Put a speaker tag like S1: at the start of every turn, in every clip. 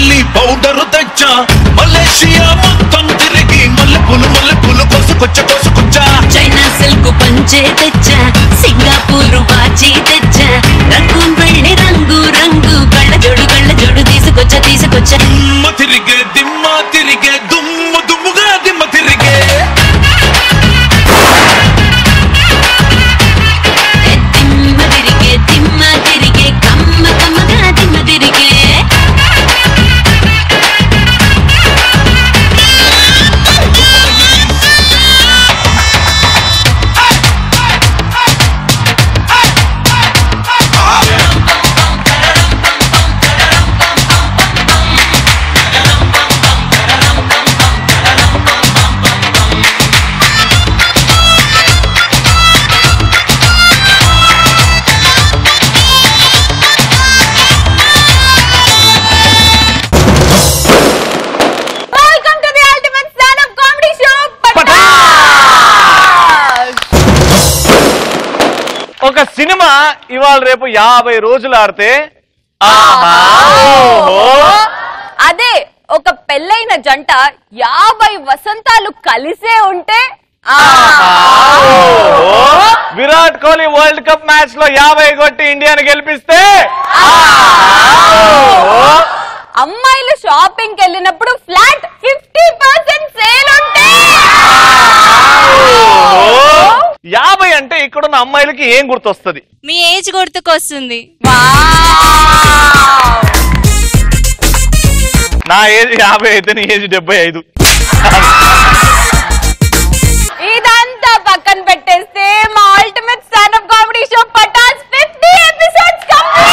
S1: Delhi powder తెచ్చా Malaysia మొత్తం తిరిగి మల్లెపూలు మల్లెపూలు కోసుకొచ్చ కోసుకొచ్చా
S2: చైనా సిల్క్ పంచే తెచ్చా సింగపూర్ వాచి తెచ్చా రంగు వెళ్ళి రంగు రంగు కళ్ళ జోడు కళ్ళ జోడు తీసుకొచ్చా తీసుకొచ్చా
S1: దిమ్మ తిరిగే దిమ్మ తిరిగే దుమ్ము దుమ్ముగా దిమ్మ తిరిగే
S2: ఏ దిమ్మ తిరిగే దిమ్మ తిరిగే కమ్మ కమ్మగా దిమ్మ తిరిగే
S3: welcome to the ultimate stand up comedy show
S4: ఒక సినిమా ఇవాళ రేపు యాభై రోజులు ఆడితే ఆహా, ఓహో.
S3: అదే ఒక పెళ్ళైన జంట యాభై వసంతాలు కలిసే ఉంటే
S4: ఓహో. Virat Kohli world cup match లో యాభై కొట్టి ఇండియాని గెలిపిస్తే ఓహో.
S3: అమ్మాయిలు షాపింగ్ కి వెళ్ళినప్పుడు ఫ్లాట్ ఫిఫ్టీ పర్సెంట్ సేల్ ఉంటే
S4: ఓహో. యాభై అంటే ఇక్కడున్న అమ్మాయిలకి ఏం గుర్తొస్తుంది
S5: మీ ఏజ్ గుర్తుకొస్తుంది
S4: నా ఏజ్ యాభై అయితే నీ ఏజ్ డెబ్బై ఐదు
S3: ఇదంతా పక్కన పెట్టేస్తే మా ultimate stand up comedy show Patas fifty episodes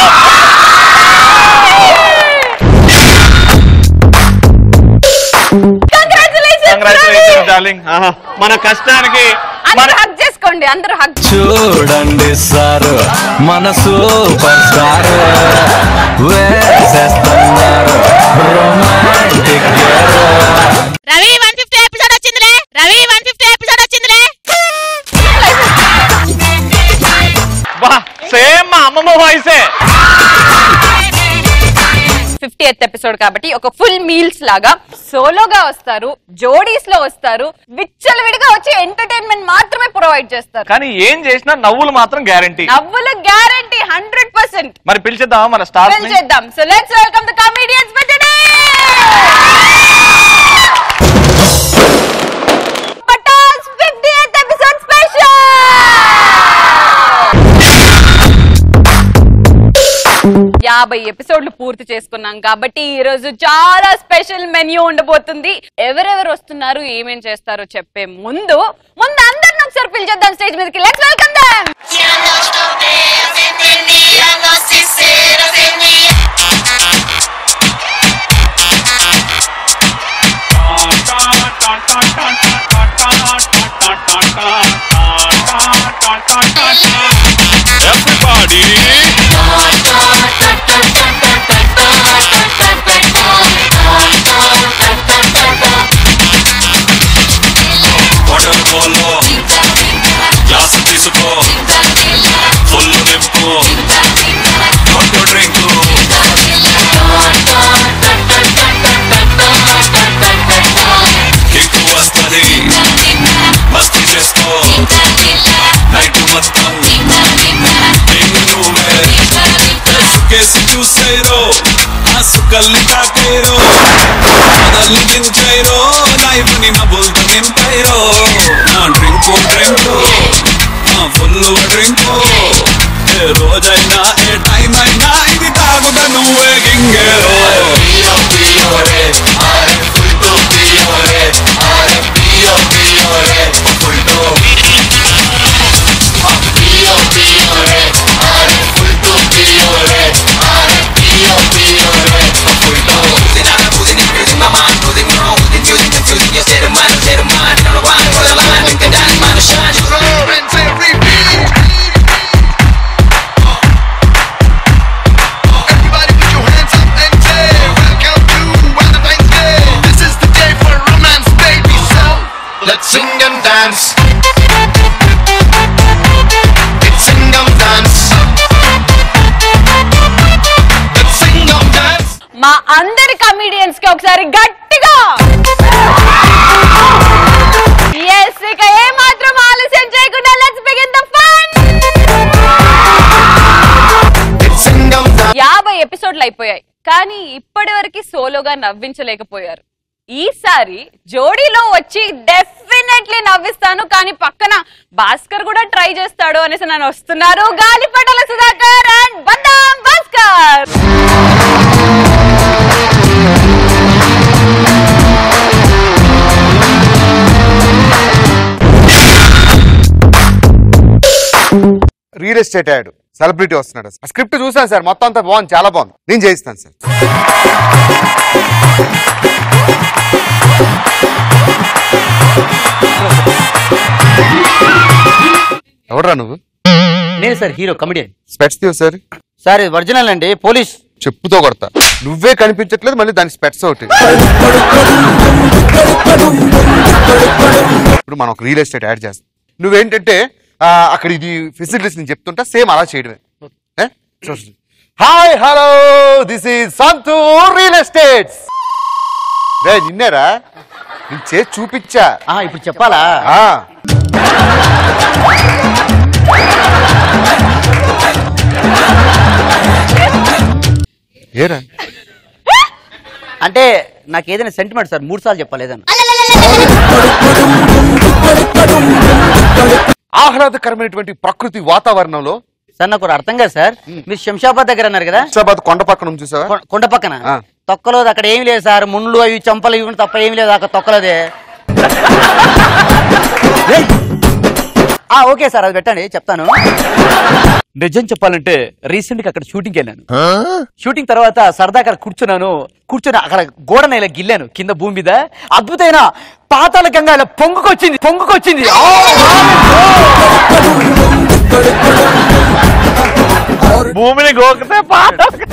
S4: congratulation darling మన కష్టానికి మన
S3: అందరూ హక్ చేసుకోండి అందరూ హక్
S6: చూడండి సారు మన సూపర్ స్టార్ వేసేస్తున్నారు romantic
S5: Ravi one fifty episode వచ్చిందిలే రవి వన్ ఫిఫ్టీ ఎపిసోడ్ వచ్చిందిలే
S4: బా సేమ్ మా అమ్మమ్మ వాయిసే
S3: ఫిఫ్టీ ఎత్ ఎపిసోడ్ కాబట్టి ఒక ఫుల్ మీల్స్ లాగా సోలోగా వస్తారు జోడీస్ లో వస్తారు విచ్చలవిడిగా వచ్చి ఎంటర్టైన్మెంట్ మాత్రమే ప్రొవైడ్ చేస్తారు
S4: కానీ ఏం చేసినా నవ్వులు మాత్రం గ్యారంటీ
S3: నవ్వులు గ్యారంటీ హండ్రెడ్ పర్సెంట్
S4: మరి పిలిచేద్దామా మన స్టార్స్ ని
S3: చేద్దాం so let's welcome the comedians Patas fiftieth episode special యాభై ఎపిసోడ్లు పూర్తి చేసుకున్నాం కాబట్టి ఈ రోజు చాలా స్పెషల్ మెన్యూ ఉండబోతుంది ఎవరెవరు వస్తున్నారు ఏమేం చేస్తారో చెప్పే ముందు ముందు అందరిని ఒకసారి పిలిచేద్దాం స్టేజ్ మీదకి లెట్స్ వెల్కమ్ దెం
S1: వాటర్ పోలో గ్లాస్ తీసుకో ఫుల్ నింపు హాట్ డ్రింక్ కిక్ వస్తది మస్తీ చేసుకో నైట్ మొత్తం నేను నువ్వే కేసి చూసేరో ఆ సుకల్ని తాకేరో మొదల్ని దించేరో లైఫ్ ని నవ్వులతో నింపేరో నా డ్రింకు డ్రింకు నా ఫుల్ డ్రింకు ఏ రోజైనా ఏ టైం అయినా ఇది తాగుతా నువ్వే గింగేరో
S3: మా అందరి కమిడియన్స్ కి ఒకసారి గట్టిగా ఎస్ ఇక ఏ మాత్రం ఆలస్యం చేయకుండా లెట్స్ బిగిన్ ద ఫన్ యాభై ఎపిసోడ్లు అయిపోయాయి కానీ ఇప్పటి వరకు సోలోగా నవ్వించలేకపోయారు ఈసారి జోడీలో వచ్చి డెఫినెట్లీ నవ్విస్తాను కానీ పక్కన భాస్కర్ కూడా ట్రై చేస్తాడు అనేసి నన్ను వస్తున్నారు గాలిపటల సుధాకర్ అండ్ బందాం Bhaskar
S7: real estate ad celebrity వస్తున్నాడు ఆ స్క్రిప్ట్ చూసాను సార్ మొత్తం అంతా బాగుంది చాలా బాగుంది నేను చేయిస్తాను సార్ ఎవడరా నువ్వు
S8: నేను సార్ హీరో కమెడియన్
S7: స్పెట్స్ తీవు సార్
S8: సార్ ఇది ఒరిజినల్ అండి పోలీస్
S7: చెప్పుతో కొడతా నువ్వే కనిపించట్లేదు మళ్ళీ దాని స్పెట్స్ ఒకటి ఇప్పుడు మనం ఒక రియల్ ఎస్టేట్ యాడ్ చేస్తాం నువ్వేంటంటే ఆ, అక్కడ ఇది ఫెసిలిటీస్ నేను చెప్తుంటా సేమ్ అలా చేయడమే hi hello this is Santoor real estates రే నిన్నేరా నేను చేసి చూపించా
S8: ఆ, ఇప్పుడు చెప్పాలా
S7: ఆ. ఏరా
S8: అంటే నాకు ఏదైనా సెంటిమెంట్ సార్ మూడు సార్లు చెప్పాలి ఏదైనా
S7: ఆహ్లాదకరమైనటువంటి ప్రకృతి వాతావరణంలో
S8: సార్ నాకు ఒకటి అర్థం కాదు సార్ మీరు శంషాబాద్ దగ్గర అన్నారు కదా
S7: హైదరాబాద్ కొండ పక్కన ఉంది చూసావా
S8: కొ- కొండ పక్కన
S7: ఆ.
S8: తొక్కలో అక్కడ ఏమి లేదు సార్ ముళ్ళు అవి చంపలు ఇవి తప్ప ఏమి లేదు అక్కడ తొక్కలోదే ఏయ్! ఆ ఓకే సార్ అది పెట్టండి చెప్తాను నిజం చెప్పాలంటే రీసెంట్ గా అక్కడ షూటింగ్ వెళ్ళాను షూటింగ్ తర్వాత సరదా అక్కడ కూర్చున్నాను కూర్చొని అక్కడ గోడన ఇలా గిల్లాను కింద భూమి మీద అద్భుతమైన పాతాల గంగా ఇలా పొంగుకొచ్చింది పొంగుకొచ్చింది ఆ!
S4: భూమిని గోకితే పాట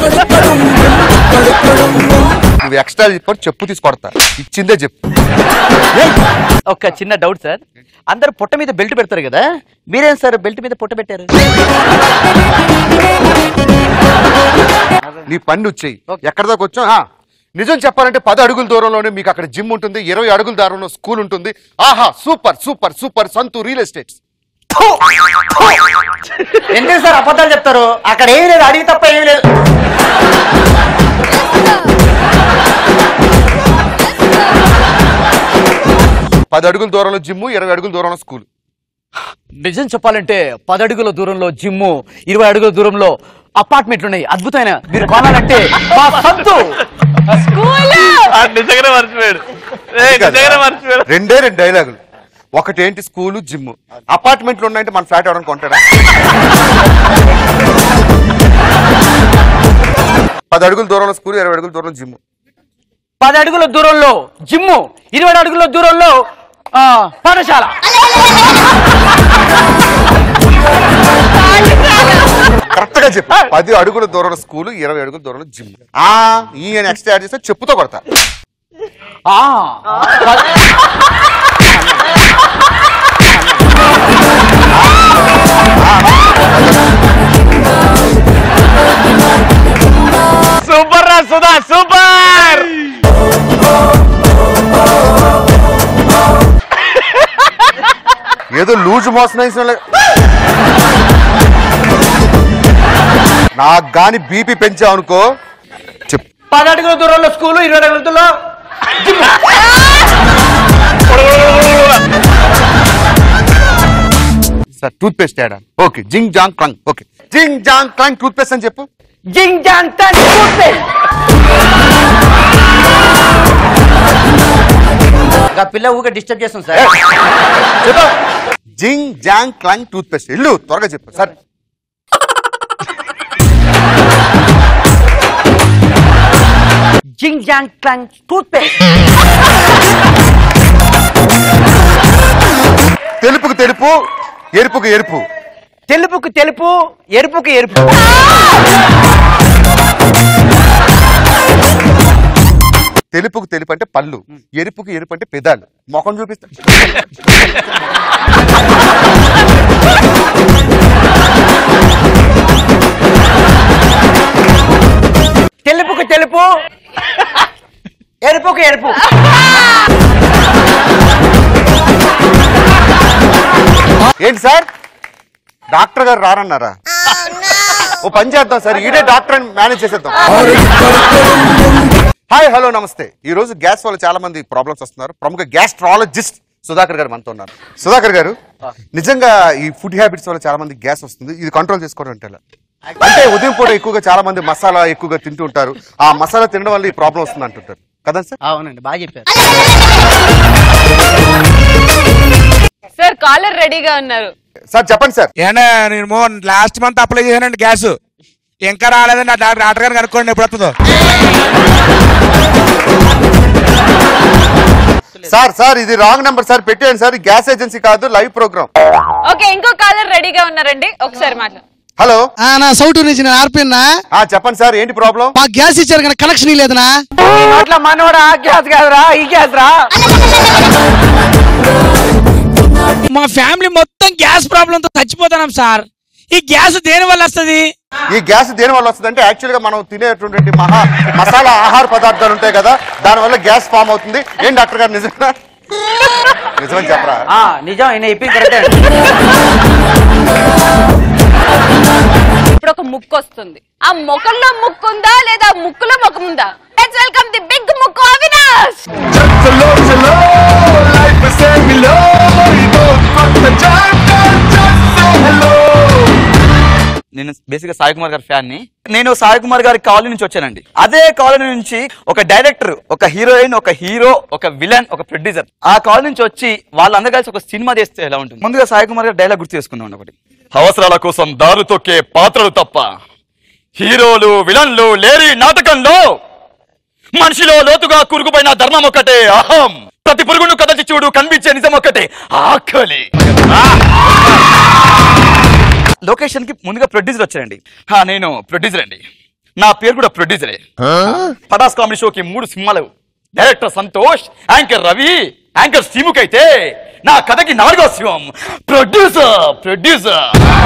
S7: నువ్వు ఎక్స్ట్రా చెప్పి చెప్పు తీసి కొడతా ఇచ్చిందే చెప్పు
S8: ఏయ్! ఒక చిన్న డౌట్ సార్ అందరు పొట్ట మీద బెల్ట్ పెడతారు కదా మీరేం సార్ బెల్ట్ మీద పొట్ట పెట్టారు
S7: నీ పని నువ్వు చెయ్యి ఎక్కడ దాకా వచ్చావు ఆ, నిజం చెప్పాలంటే పది అడుగుల దూరంలోనే మీకు అక్కడ జిమ్ ఉంటుంది ఇరవై అడుగుల దూరంలో స్కూల్ ఉంటుంది ఆహా super super super Santu real estates
S8: ఎందుకు సార్ అబద్ధాలు చెప్తారు అక్కడ ఏమీ లేదు అడిగి తప్ప ఏమీ లేదు
S7: పది అడుగుల దూరంలో జిమ్ ఇరవై అడుగుల దూరంలో స్కూల్
S8: నిజం చెప్పాలంటే పది అడుగుల దూరంలో జిమ్ ఇరవై అడుగుల దూరంలో అపార్ట్మెంట్లు ఉన్నాయి అద్భుతమైన మీరు కొనాలంటే మా సంతు
S4: ఆ నిజంగానే మర్చిపోయాడు ఏయ్, నిజంగానే మర్చిపోయాడు
S7: రెండే రెండు డైలాగులు ఒకటేంటి స్కూలు జిమ్ అపార్ట్మెంట్లు ఉన్నాయంటే మన ఫ్లాట్ ఎవరైనా కొంటాడా పది అడుగుల దూరంలో స్కూల్ ఇరవై అడుగుల దూరంలో జిమ్
S8: పది అడుగుల దూరంలో జిమ్ ఇరవై అడుగుల దూరంలో ఆ, పాఠశాల
S7: కరెక్ట్ గా చెప్పు పది అడుగుల దూరంలో స్కూల్ ఇరవై అడుగుల దూరంలో జిమ్ ఆ ఈ నెక్స్ట్ యాడ్ చేస్తే చెప్పుతో కొడతా
S8: ఆ,
S4: సూపర్ రా సుధా సూపర్
S7: ఏదో లూజ్ మోసం వేసిన వాళ్ళ- నాకు గాని బీపీ పెంచావు అనుకో చెప్పు
S8: పది అడుగుల దూరంలో స్కూల్ ఇరవై అడుగుల దూరంలో
S7: sir toothpaste ad okay జింగ్ జాంగ్ క్లంగ్ ఓకే జింగ్ జాంగ్ క్లంగ్ టూత్ పేస్ట్ అని చెప్పు
S8: జింగ్ జాంగ్ టన్ టూత్పేస్ట్. ఆ పిల్ల ఊగా డిస్టర్బ్ చేస్తుంది సార్
S7: చెప్పు జింగ్ జాంగ్ క్లంగ్ టూత్ పేస్ట్ ఇల్లు త్వరగా చెప్పు సార్
S8: జింగ్ జాంగ్ క్లాంగ్ టూత్ పేస్ట్
S7: తెలుపుకు తెలుపు ఎరుపుకు ఎరుపు
S8: తెలుపుకు తెలుపు ఎరుపుకు ఎరుపు
S7: తెలుపుకు తెలుపు అంటే పళ్ళు ఎరుపుకు ఎరుపు అంటే పెదాలు మొఖం చూపిస్తా
S8: తెలుపుకు తెలుపు ఎరుపుకు ఎరుపు
S7: ఏంటి సార్ డాక్టర్ గారు రారన్నారా ఓ పని చేద్దాం సార్ ఈడే డాక్టర్ అని మేనేజ్ చేసేద్దాం హాయ్ హలో నమస్తే ఈ రోజు గ్యాస్ వల్ల చాలా మంది ప్రాబ్లమ్స్ వస్తున్నారు ప్రముఖ గ్యాస్ట్రాలజిస్ట్ సుధాకర్ గారు మనతో ఉన్నారు సుధాకర్ గారు నిజంగా ఈ ఫుడ్ హ్యాబిట్స్ వల్ల చాలా మంది గ్యాస్ వస్తుంది ఇది కంట్రోల్ చేసుకోవడం అంటే ఎలా? అంటే ఉదయం పూట ఎక్కువగా చాలా మంది మసాలా ఎక్కువగా తింటూ ఉంటారు ఆ మసాలా తినడం వల్ల ఈ ప్రాబ్లం వస్తుంది అంటుంటారు కదా సార్
S8: అవునండి బాగా చెప్పారు
S3: సార్ కాలర్ రెడీగా ఉన్నారు
S7: సార్ చెప్పండి సార్
S9: ఏంటంటే నేను మోహన్ లాస్ట్ మంత్ అప్లై చేశానండి గ్యాస్ ఇంకా రాలేదండి ఆ డాక్టర్ డాక్టర్ గారిని కనుక్కోండి ఎప్పుడు వస్తుందో
S7: సార్ సార్ ఇది రాంగ్ నెంబర్ సార్ పెట్టేయండి సార్ గ్యాస్ ఏజెన్సీ కాదు లైవ్ ప్రోగ్రామ్
S3: ఓకే ఇంకో కాలర్ రెడీగా ఉన్నారండి ఒకసారి మాట్లాడు
S7: హలో
S10: ఆ, నా సౌటు నుంచి నేను ఆర్పిన్నా
S7: ఆ చెప్పండి సార్ ఏంటి ప్రాబ్లం
S10: మా గ్యాస్ ఇచ్చారు కానీ కనెక్షన్ లేదనా
S8: నోట్ల మనోడా గ్యాస్ కాదురా ఈ గ్యాస్ రా
S9: మా ఫ్యామిలీ మొత్తం గ్యాస్ ప్రాబ్లం తో చచ్చిపోతున్నాం సార్ ఈ గ్యాస్ దేని వల్ల వస్తుంది
S7: ఈ గ్యాస్ దేని వల్ల వస్తుంది అంటే యాక్చువల్ గా మనం తినేటువంటి మహా మసాలా ఆహార పదార్థాలు ఉంటాయి కదా దాని వల్ల గ్యాస్ ఫామ్ అవుతుంది ఏం డాక్టర్ గారు నిజమా నిజమని చెప్పరా
S8: ఆ, నిజం ఆయన చెప్పింది కరెక్టే
S3: ఇప్పుడు ఒక ముక్కు వస్తుంది ఆ మొక్కల్లో ముక్కు ఉందా లేదా ముక్కులో ముఖం ఉందా లెట్స్ వెల్కమ్ ది బిగ్ ముక్కు అవినాష్
S6: చలో చలో లైఫ్ సే మిలో ఇదో కొత్త చాప్టర్ జస్ట్ సే హలో
S8: నేను బేసిక్ గా సాయి కుమార్ గారి ఫ్యాన్ ని నేను సాయి కుమార్ గారి కాలనీ నుంచి వచ్చానండి అదే కాలనీ నుంచి ఒక డైరెక్టర్ ఒక హీరోయిన్ ఒక హీరో ఒక విలన్ ఒక ప్రొడ్యూసర్ ఆ కాలనీ నుంచి వచ్చి వాళ్ళందరూ కలిసి ఒక సినిమా చేస్తే ఎలా ఉంటుంది ముందుగా సాయి కుమార్ గారి డైలాగ్ గుర్తు చేసుకుందాం ఒకటి
S11: అవసరాల కోసం దారు తొక్కే పాత్రలు తప్ప హీరోలు విలన్లు లేరి నాటకంలో మనిషిలో లోతుగా కూరుకుపోయిన ధర్మం ఒక్కటే అహం ప్రతి పురుగును కదచి చూడు కనిపించే నిజం ఒక్కటే ఆకలి
S8: లొకేషన్ కి ముందుగా ప్రొడ్యూసర్ వచ్చారండి హా, నేను ప్రొడ్యూసర్ అండి నా పేరు కూడా ప్రొడ్యూసరే పటాస్ కామెడీ షోకి మూడు సినిమాలు director Santosh anchor Ravi anchor Srimukh అయితే నా కథకి నాలుగో శివం ప్రొడ్యూసర్ ప్రొడ్యూసర్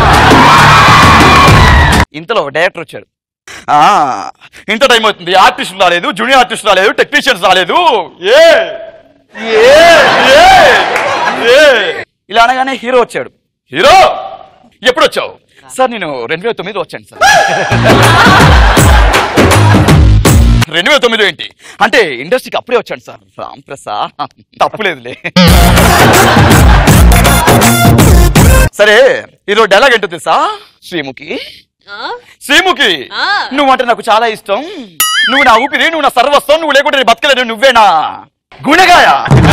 S8: ఇంతలో డైరెక్టర్ వచ్చాడు ఆ, ఇంత టైం అవుతుంది ఆర్టిస్ట్ రాలేదు జూనియర్ ఆర్టిస్ట్ రాలేదు టెక్నీషియన్స్ రాలేదు ఏ ఏ ఏ ఏ ఇలా అనగానే హీరో వచ్చాడు హీరో ఎప్పుడు వచ్చావు సార్ నేను రెండు వేల తొమ్మిదిలో వచ్చాను సార్ రెండు వేల తొమ్మిది ఏంటి అంటే ఇండస్ట్రీకి అప్పుడే వచ్చాను సార్ రామ్ ప్రసాద్ తప్పులేదులే సరే ఈరోజు డైలాగ్ ఏంటో తెలుసా శ్రీముఖి శ్రీముఖి నువ్వంటే నాకు చాలా ఇష్టం నువ్వు నా ఊపిరి నువ్వు నా సర్వస్వం నువ్వు లేకుంటే నేను బతకలేను నువ్వేనా గుణగాయ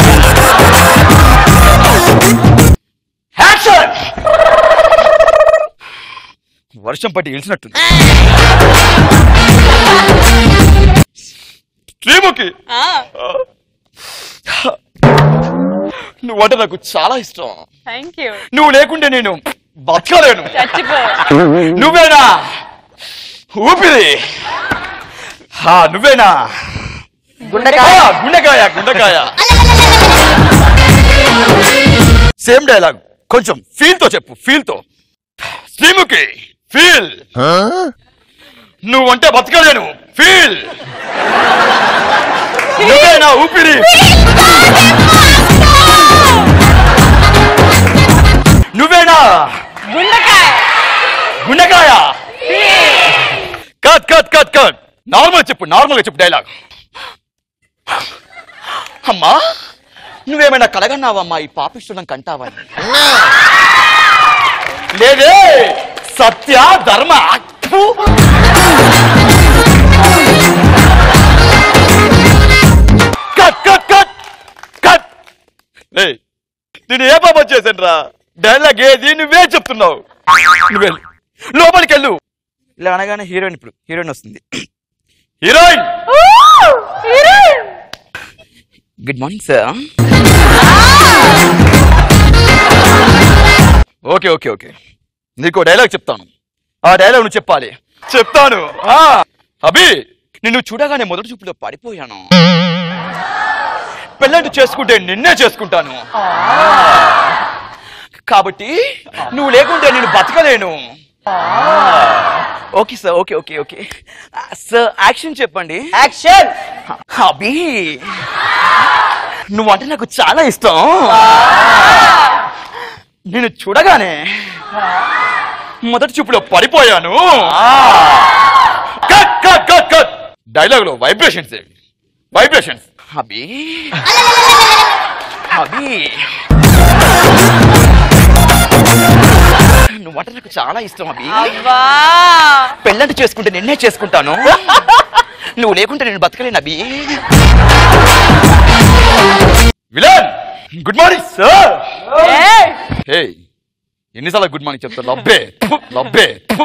S8: యాక్షన్ వర్షం పట్టి ఇలిసినట్టుంది శ్రీముఖి నువ్వంటే నాకు చాలా ఇష్టం
S3: థ్యాంక్ యూ
S11: నువ్వు లేకుంటే నేను బతకలేను
S3: చచ్చిపో
S11: నువ్వేనా ఊపిరి హా నువ్వేనా
S8: గుండెకాయ.
S11: ఆ, గుండెకాయ గుండెకాయ సేమ్ డైలాగ్ కొంచెం ఫీల్ తో చెప్పు ఫీల్ తో శ్రీముఖి ఫీల్ నువ్వంటే బతకలేను ఫీల్ నువ్వేనా ఊపిరి నువ్వేనా
S3: గుండెకాయ
S11: గుండెకాయ cut cut cut cut normal చెప్పు నార్మల్ గా చెప్పు డైలాగ్ అమ్మా నువ్వేమైనా కలగన్నావమ్మా ఈ పాపిష్టం కంటావా లేదే సత్య ధర్మ ఫు. కట్ కట్ కట్ కట్ ఏయ్, నేను ఏ పాపం చేశాను రా డైలాగ్ ఏది నువ్వే చెప్తున్నావు నువ్వే లోపలికి వెళ్ళు
S8: ఇలా అనగానే హీరోయిన్ ఇప్పుడు హీరోయిన్ వస్తుంది
S11: heroine
S8: good morning sir
S11: okay okay okay నీకు డైలాగ్ చెప్తాను ఆ డైలాగ్ నువ్వు చెప్పాలి చెప్తాను ఆ, అభి నిన్ను చూడగానే మొదటి చూపులో పడిపోయాను పెళ్ళంటు చేసుకుంటే నిన్నే చేసుకుంటాను కాబట్టి నువ్వు లేకుంటే నేను బతకలేను
S8: okay sir okay okay okay sir action చెప్పండి యాక్షన్
S11: అభి నువ్వంటే నాకు చాలా ఇష్టం నేను చూడగానే మొదటి చూపులో పడిపోయాను cut cut cut cut dialogue లో వైబ్రేషన్స్ వైబ్రేషన్స్ అభి అభి నువ్వంటే నాకు చాలా ఇష్టం అభి
S3: అబ్బా
S11: పెళ్ళంటి చేసుకుంటే నిన్నే చేసుకుంటాను నువ్వు లేకుంటే నేను బతకలేను Abhi villain good morning sir hey ఎన్నిసార్లు గుడ్ మార్నింగ్ చెప్తారు లబ్బే ఫు, లబ్బే ఫు.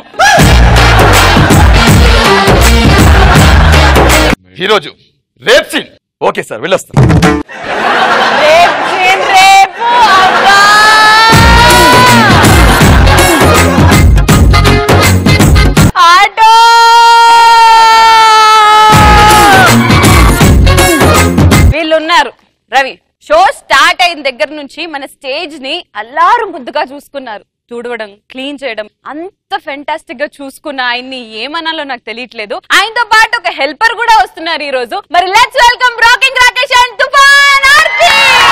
S11: ఈరోజు రేప్ సీన్ ఓకే సార్ వెళ్ళొస్తాను
S3: రేపు సీన్ రేపు అబ్బా ఆటో వీళ్ళు ఉన్నారు రవి షో స్టార్ట్ అయిన దగ్గర నుంచి మన స్టేజ్ ని అల్లారు ముద్దుగా చూసుకున్నారు తుడవడం క్లీన్ చేయడం అంత ఫెంటాస్టిక్ గా చూసుకున్న ఆయన్ని ఏమనాలో నాకు తెలియట్లేదు ఆయనతో పాటు ఒక హెల్పర్ కూడా వస్తున్నారు ఈ రోజు మరి let's welcome rocking Rakesh and Toofan Aarti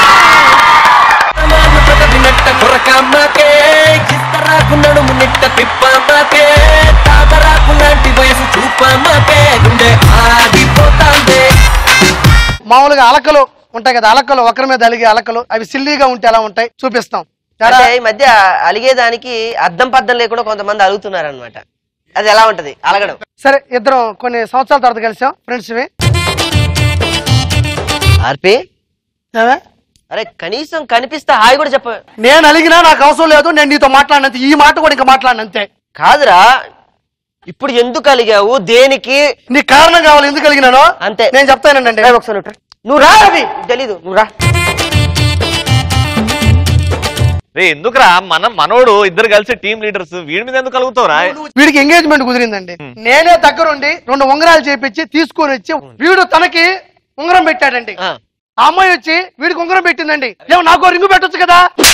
S12: నెట్ట కొరకమ్మకే ఇస్తరాకు నడుము నెట్ట తిప్పమ్మకే తామరాకు లాంటి వయసు చూపమ్మకే గుండె ఆగిపోతాందే
S10: మామూలుగా అలకలు ఉంటాయి కదా అలకలు ఒకరి మీద అలిగే అలకలు అవి సిల్లీగా ఉంటే ఎలా ఉంటాయి చూపిస్తాం తేడా?
S13: అంటే ఈ మధ్య అలిగేదానికి అద్దం పద్దం లేకుండా కొంతమంది అలుగుతున్నారు అనమాట అది ఎలా ఉంటది అలగడం
S10: సరే ఇద్దరం కొన్ని సంవత్సరాల తర్వాత కలిసాం ఫ్రెండ్స్
S13: ఆర్పి అరే కనీసం కనిపిస్తే హాయ్ కూడా చెప్ప
S10: నేను అలిగినా నాకు అవసరం లేదు నేను నీతో మాట్లాడినంత ఈ మాట కూడా ఇంకా మాట్లాడినంతే
S13: కాదురా ఇప్పుడు ఎందుకు అలిగావు దేనికి
S10: నీ కారణం కావాలి ఎందుకు అలిగినాను
S13: అంతే
S10: నేను చెప్తానండి
S13: ఒకసారి ఉండు. నువ్వు రా రవి తెలీదు నువ్వు రా
S4: రే ఎందుకురా మన మనోడు ఇద్దరు కలిసి టీమ్ లీడర్స్ వీడి మీద ఎందుకు కలుగుతావురా
S10: వీడికి ఎంగేజ్మెంట్ కుదిరిందండి నేనే దగ్గరుండి రెండు ఉంగరాలు చేపించి తీసుకొని వచ్చి వీడు తనకి ఉంగరం పెట్టాడండి ఆ అమ్మాయి వచ్చి వీడికి ఉంగరం పెట్టిందండి ఏమో నాకు రింగు పెట్టొచ్చు కదా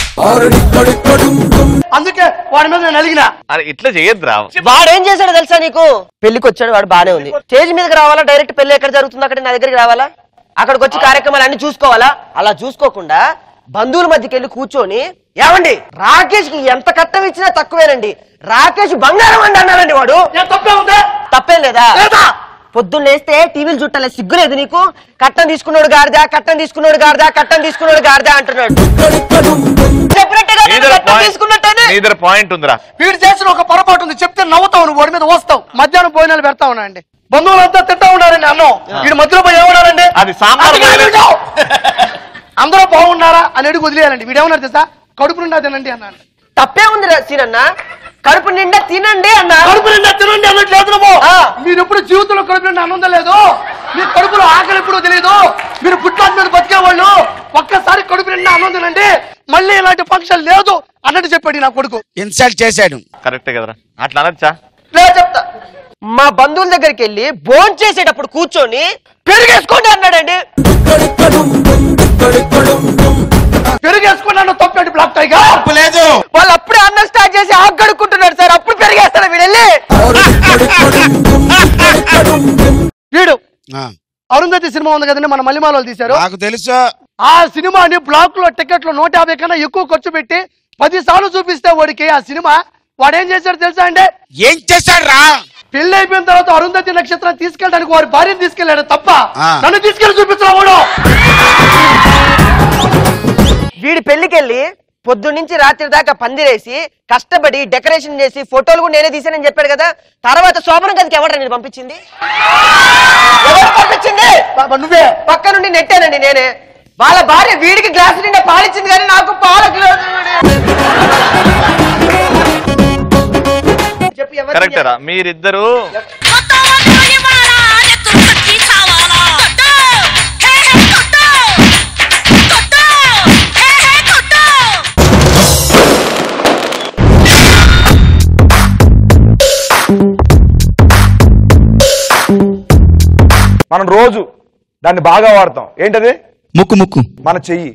S10: అందుకే వాడి మీద నేను అలిగిన
S4: అరే ఇట్లా చేయొద్దురా
S13: వాడు ఏం చేశాడో తెలుసా నీకు పెళ్లికి వచ్చాడు వాడు బానే ఉంది స్టేజ్ మీదకి రావాలా డైరెక్ట్ పెళ్లి ఎక్కడ జరుగుతుందో అక్కడ నా దగ్గరికి రావాలా అక్కడికి వచ్చి కార్యక్రమాలు అన్ని చూసుకోవాలా అలా చూసుకోకుండా బంధువుల మధ్యకి వెళ్ళి కూర్చొని ఏమండి రాకేష్ కి ఎంత కట్టం ఇచ్చినా తక్కువేనండి రాకేష్ బంగారం అండి అన్నారండి వాడు తప్పేం లేదా పొద్దున్న లేస్తే టీవీలు చుట్టాలి సిగ్గులేదు నీకు కట్టం తీసుకున్నాడు గాడిదా కట్టం తీసుకున్నాడు గాడిదా కట్టం తీసుకున్నాడు గాడిదా అంటున్నాడు చెప్పినట్టుగా నేను కట్టం తీసుకున్నట్టేనే
S4: నీ దగ్గర పాయింట్ ఉందిరా
S10: వీడు చేసిన ఒక పొరపాటు ఉంది చెప్తే నవ్వుతావు నువ్వు వాడి మీద వస్తావు మధ్యాహ్నం భోజనాలు పెడతా ఉన్నా అండి బంధువులంతా తింటా ఉన్నారండి అన్నం వీడు మధ్యలో పోయి ఏమన్నారండి
S4: అది సాంబార్
S10: అది కాదు వీడు. అందరూ బాగున్నారా అని అడిగి వదిలేయాలండి వీడు ఏమన్నారు తెలుసా కడుపు నిండా తినండి అన్నాడు
S13: తప్పే ఉంది సీనన్న కడుపు నిండా తినండి అన్న
S10: కడుపు నిండా తినండి అన్నట్లేదు నువ్వు మీరు ఎప్పుడు జీవితంలో కడుపు నిండా ఆనందం లేదు మీ కడుపులో ఆకలి ఎప్పుడు తెలియదు మీరు పుట్టాల మీద బతికే వాళ్ళు ఒక్కసారి కడుపు నిండా ఆనందం తినండి మళ్ళీ ఇలాంటి ఫంక్షన్ లేదు అన్నట్టు చెప్పాడు నా కొడుకు
S9: ఇన్సల్ట్ చేశాడు
S4: కరెక్టే కదరా అట్లా అనొచ్చా
S13: లే చెప్తా మా బంధువుల దగ్గరికి వెళ్ళి భోజనం చేసేటప్పుడు కూర్చొని పెరిగేసుకోండి అన్నాడండి
S10: పెరిగేసుకున్నాను తప్పేంటి బ్లాక్ టైగర్
S9: లేదు
S13: వాళ్ళు అప్పుడే అన్నం స్టార్ట్ చేసి ఆగడుకుంటున్నాడు సార్ అప్పుడు పెరిగేస్తాడు వీడెళ్ళి
S10: వీడు అరుంధతి సినిమా ఉంది కదండి మన మల్లిమాలో తీశారు
S9: నాకు తెలుసు
S10: ఆ సినిమాని బ్లాక్ లో టికెట్లు నూట యాభై కన్నా ఎక్కువ ఖర్చు పెట్టి పది సార్లు చూపిస్తే వాడికి ఆ సినిమా వాడు ఏం చేశాడు తెలుసా అండి
S9: ఏం చేశాడు రా
S10: పెళ్లి అయిపోయిన తర్వాత అరుంధతి నక్షత్రం తీసుకెళ్ళడానికి వారి భార్యను తీసుకెళ్ళాడు తప్ప
S9: ఆ.
S10: నన్ను తీసుకెళ్ళి చూపించరా వాడు
S13: వీడి పెళ్లికెళ్ళి పొద్దున్న నుంచి రాత్రి దాకా పందిరేసి కష్టపడి డెకరేషన్ చేసి ఫోటోలు కూడా నేనే తీసానని చెప్పాడు కదా తర్వాత శోభన గదికి ఎవరు నేను పంపించింది ఎవరు పంపించింది
S10: నువ్వే
S13: పక్క నుండి నెట్టానండి నేనే వాళ్ళ భార్య వీడికి గ్లాస్ నిండా పాలిచ్చింది కానీ నాకు పాలకు లేదు చెప్పు ఎవరు
S4: కరెక్టేరా మీరిద్దరు
S14: మనం రోజు దాన్ని బాగా వాడతాం ఏంటది
S9: ముక్కు ముక్కు
S14: మన చెయ్యి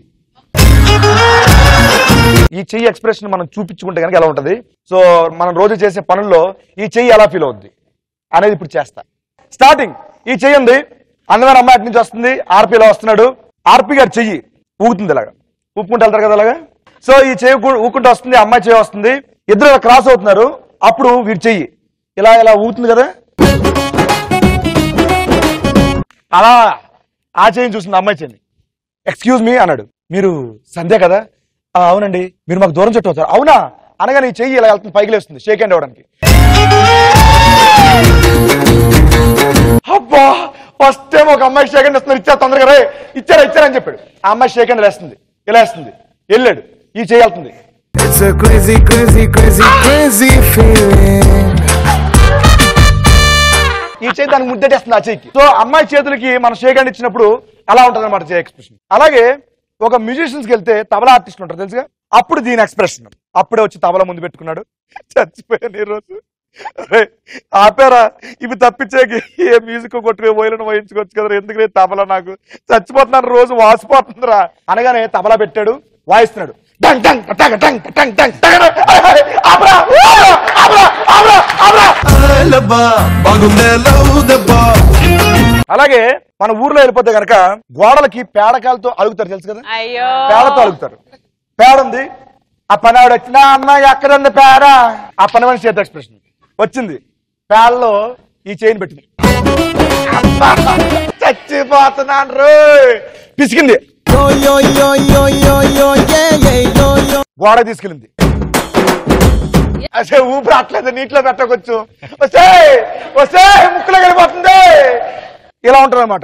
S14: ఈ చెయ్యి ఎక్స్ప్రెషన్ మనం చూపించుకుంటే కనుక ఎలా ఉంటది సో మనం రోజు చేసే పనుల్లో ఈ చెయ్యి ఎలా ఫీల్ అవుద్ది అనేది ఇప్పుడు చేస్తా స్టార్టింగ్ ఈ చెయ్యి ఉంది అందమైన అమ్మాయి అటు నుంచి వస్తుంది ఆర్పీలో వస్తున్నాడు ఆర్పీ గారు చెయ్యి ఊగుతుంది ఇలాగా ఊపుకుంటూ వెళ్తారు కదా అలాగా సో ఈ చెయ్యి ఊ- ఊపుకుంటూ వస్తుంది అమ్మాయి చెయ్యి వస్తుంది ఇద్దరు ఇలా క్రాస్ అవుతున్నారు అప్పుడు వీడి చెయ్యి ఇలా ఇలా ఊగుతుంది కదా అలా ఆ చెయ్యిని చూస్తుంది అమ్మాయి చెయ్యి ఎక్స్క్యూజ్ మీ అన్నాడు మీరు సంధ్య కదా "ఆ, అవునండి మీరు మాకు దూరం చుట్టూ అవుతారు అవునా అనగానే ఈ చెయ్యి ఇలా వెళ్తుంది పైకి లేస్తుంది షేక్ హ్యాండ్ ఇవ్వడానికి అబ్బా ఫస్ట్ టైం ఒక అమ్మాయి షేక్ హ్యాండ్ ఇస్తున్నారు ఇచ్చారు తొందరగా రే ఇచ్చారా ఇచ్చారా అని చెప్పాడు ఆ అమ్మాయి షేక్ హ్యాండ్ వేస్తుంది ఇలా వేస్తుంది వెళ్ళాడు ఈ చెయ్యి వెళ్తుంది
S6: It's a crazy, crazy, crazy, crazy feeling.
S14: ఈ చేయి దానికి ముద్దటేస్తుంది ఆ చేయికి సో అమ్మాయి చేతులకి మనం షేక్ హ్యాండ్ ఇచ్చినప్పుడు అలా ఉంటుంది అనమాట చేయి ఎక్స్ప్రెషన్ అలాగే ఒక మ్యూజిషియన్స్ కి వెళ్తే తబలా ఆర్టిస్ట్ ఉంటారు తెలుసుగా అప్పుడు దీని ఎక్స్ప్రెషన్ అప్పుడే వచ్చి తబలా ముందు పెట్టుకున్నాడు చచ్చిపోయాను ఈ రోజు అరే, ఆపారా ఇవి తప్పించేకి ఏ మ్యూజిక్ కొట్టుకుని పోయిలను వాయించుకోవచ్చు కదా ఎందుకు తబలా నాకు చచ్చిపోతున్నాను రోజు వాసిపోతుందిరా అనగానే తబలా పెట్టాడు వాయిస్తున్నాడు టంగ్ టంగ్ టంగ్ టంగ్ టంగ్ టంగ్ టంగ్ ఆపరా ఆపరా ఆపరా ఆపరా అలాగే మన ఊర్లో వెళ్ళిపోతే గనక గోడలకి పేడకాలతో అలుగుతారు తెలుసు కదా
S3: అయ్యో
S14: పేడతో అలుగుతారు పేడ ఉంది ఆ పని ఆవిడ వచ్చి నా అమ్మాయి ఎక్కడ ఉంది పేడ ఆ పని మనిషి చేత ఎక్స్ప్రెషన్ వచ్చింది పేడలో ఈ చైన్ పెట్టింది అబ్బా, చచ్చిపోతున్నాను రో పిసికింది గోడ తీసుకెళ్ళింది అసలు ఊపిరి అట్లేదు నీటిలో పెట్టకొచ్చు వస్తే వస్తే ముక్కులో వెళ్ళిపోతుంది ఇలా ఉంటుంది అనమాట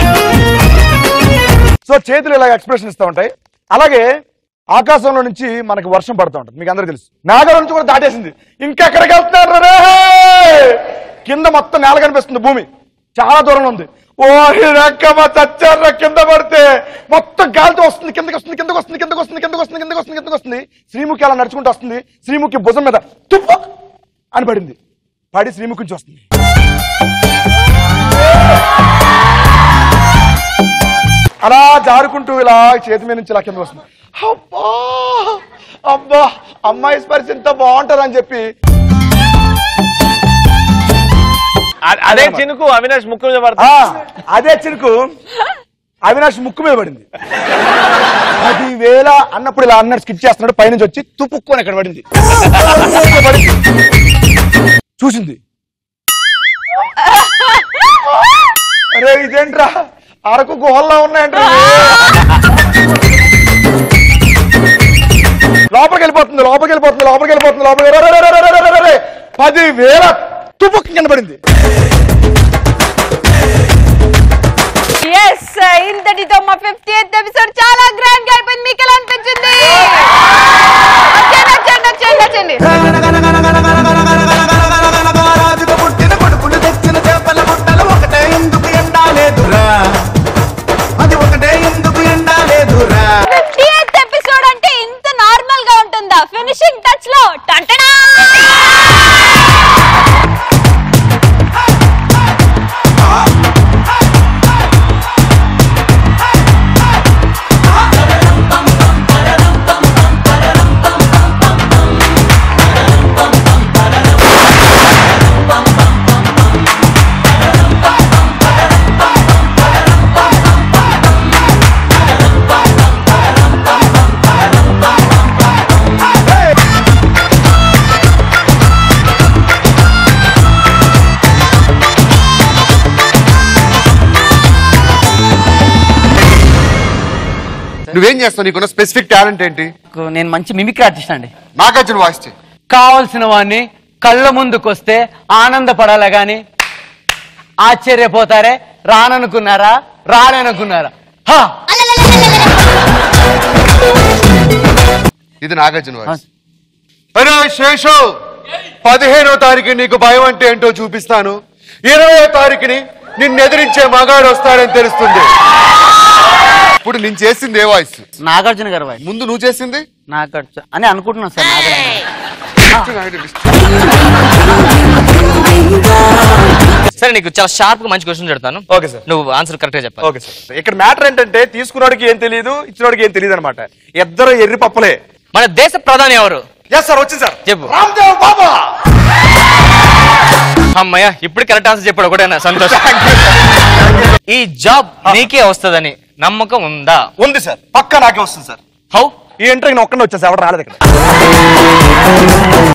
S14: సో చేతులు ఇలా ఎక్స్ప్రెషన్ ఇస్తూ ఉంటాయి అలాగే ఆకాశంలో నుంచి మనకి వర్షం పడుతూ ఉంటుంది మీకు అందరూ తెలుసు మేఘాల నుంచి కూడా దాటేసింది ఇంకెక్కడికి వెళ్తున్నారు రే కింద మొత్తం నేల కనిపిస్తుంది భూమి చాలా దూరంలో ఉంది ఓ రక్కమ్మ చచ్చారా కింద పడితే మొత్తం గాలితో వస్తుంది కిందకి వస్తుంది కిందకి వస్తుంది కిందకి వస్తుంది కిందకి వస్తుంది కిందకి వస్తుంది కిందకి వస్తుంది శ్రీముఖి అలా నడుచుకుంటూ వస్తుంది శ్రీముఖి భుజం మీద తుప్పు అని పడింది పడి శ్రీముఖి నుంచి వస్తుంది అలా జారుకుంటూ ఇలా చేతి మీద నుంచి ఇలా కింద వస్తుంది అబ్బా అబ్బా అమ్మాయి స్పర్శ ఎంత బాగుంటది అని చెప్పి
S4: అ- అదే చినుకు అవినాష్ ముక్కు మీద
S14: ఆ,
S4: పడుతుంది
S14: అదే చిరుకు అవినాష్ ముక్కు మీద పడింది పదివేల అన్నప్పుడు ఇలా అన్నాడు స్కిప్ చేస్తున్నాడు పైనుంచి వచ్చి తుపుక్కొని అక్కడ పడింది పడింది. చూసింది అరే ఇదేంట్రా అరకు గుహల్లో ఉన్నాయంట్రా లోపలికి వెళ్ళిపోతుంది లోపలికి వెళ్ళిపోతుంది లోపలికి వెళ్ళిపోతుంది లోపలికి రే, రే, రే, రే, రే, రే, రే, రే. పదివేల తుపుక్కు కింద పడింది
S3: ఎస్ ఇంతటితో మా ఫిఫ్టీ ఎయిత్ ఎపిసోడ్ చాలా గ్రాండ్ గా అయిపోయింది మీకు ఎలా అనిపించింది వచ్చేయండి వచ్చేయండి వచ్చేయండి వచ్చేయండి
S6: రాజుగా పుట్టిన కొడుకులు తెచ్చిన చేపల ముట్టలు ఒకటే ఎందుకు ఎండాలేదురా అది ఒకటే ఎందుకు ఎండాలేదురా
S3: ఫిఫ్టీ ఎయిత్ ఎపిసోడ్ అంటే ఇంత నార్మల్ గా ఉంటుందా ఫినిషింగ్ టచ్ లో టంటనా
S7: నువ్వేం చేస్తావు నీకున్న స్పెసిఫిక్ టాలెంట్ ఏంటి
S8: నేను మంచి మిమిక్రీ ఆర్టిస్ట్ అండి
S7: నాగార్జున వాయిస్ చేయి
S8: కావలసిన వాడిని కళ్ళ ముందుకొస్తే ఆనందపడాలా గాని ఆశ్చర్యపోతారే రాననుకున్నారా రాననుకున్నారా హా!
S7: ఇది నాగార్జున వాయిస్ అరే శేషు పదిహేనో తారీఖు నీకు భయం అంటే ఏంటో చూపిస్తాను ఇరవయో తారీఖుని నిన్ను ఎదిరించే మగాడు వస్తాడని తెలుస్తుంది ఇప్పుడు నేను చేసింది ఏ వాయిస్
S8: నాగార్జున గారు వాయిస్
S7: ముందు నువ్వు చేసింది
S8: నాగార్జున అని అనుకుంటున్నాను సార్ నాగార్జున
S15: సరే నీకు చాలా షార్ప్ గా మంచి క్వశ్చన్ చెప్తాను
S14: ఓకే సార్
S15: నువ్వు ఆన్సర్ కరెక్ట్ గా చెప్పాలి
S14: ఓకే సార్ ఇక్కడ మ్యాటర్ ఏంటంటే తీసుకున్నోడికి ఏం తెలియదు ఇచ్చినోడికి ఏం తెలియదు అనమాట ఇద్దరు ఎర్రి పప్పులే
S15: మన దేశ ప్రధాని ఎవరు
S14: ఎస్ సార్ వచ్చింది సార్
S15: చెప్పు
S14: రామ్దేవ్ బాబా
S15: అమ్మయ్య ఇప్పుడు కరెక్ట్ ఆన్సర్ చెప్పాడు ఒకటేనా సంతోషం ఈ జాబ్ నీకే వస్తుందని నమ్మకం ఉందా
S14: ఉంది సార్ పక్క నాకే వస్తుంది సార్
S15: హౌ
S14: ఈ ఇంటర్వ్యూ ఒక్కడే వచ్చేసి ఎవరు రాలేదు ఇక్కడ